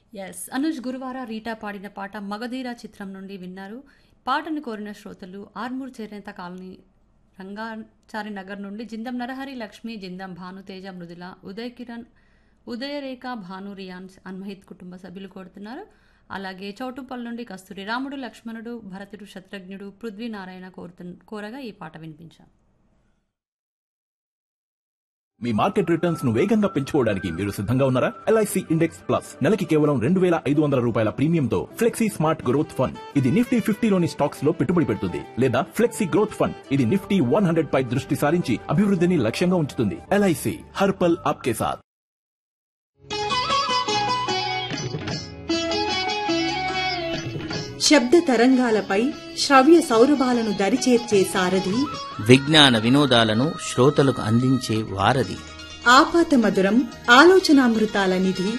yes Anuj గురువార Rita పాడిన పాట మగధీర చిత్రం నుండి విన్నారు పాటను కోరిన శ్రోతలు ఆర్మూర్ చేనేత కాలనీ రంగాచారి నగర్ నుండి జిందం నరహరి లక్ష్మి జిందం భానుతేజ మృదుల ఉదయ్ కిరణ్ ఉదయరేఖ భాను రియాన్స్ అన్మహిత్ కుటుంబ సభ్యులు కోరుతున్నారు అలాగే చౌటుపల్ నుండి కస్తూరి రాముడు లక్ష్మణుడు భరతుడు శత్రుఘ్నుడు పృథ్వీనారాయణ కోరుతు కోరగా ఈ పాట వినిపించాం మీ మార్కెట్ రిటర్న్స్ ను వేగంగా పెంచుకోవడానికి మీరు సిద్ధంగా ఉన్నారా ఎల్ఐసి ఇండెక్స్ ప్లస్ నెలకి కేవలం రెండు వేల ఐదు వందల రూపాయల ప్రీమియంతో ఫ్లెక్సీ స్మార్ట్ గ్రోత్ ఫండ్ ఇది నిఫ్టీ ఫిఫ్టీలోని స్టాక్స్ లో పెట్టుబడి పెడుతుంది లేదా ఫ్లెక్సీ గ్రోత్ ఫండ్ ఇది నిఫ్టీ వన్ హండ్రెడ్ పై దృష్టి సారించి అభివృద్ధిని లక్ష్యంగా ఉంచుతుంది ఎల్ఐసి హర్పల్ ఆప్కే సాత్ శబ్ద తరంగాలపై శ్రవ్య సౌరభాలను దరిచేర్చే సారథి విజ్ఞాన వినోదాలను శ్రోతలకు అందించే వారధి ఆపాత మధురం ఆలోచనామృతాల నిధి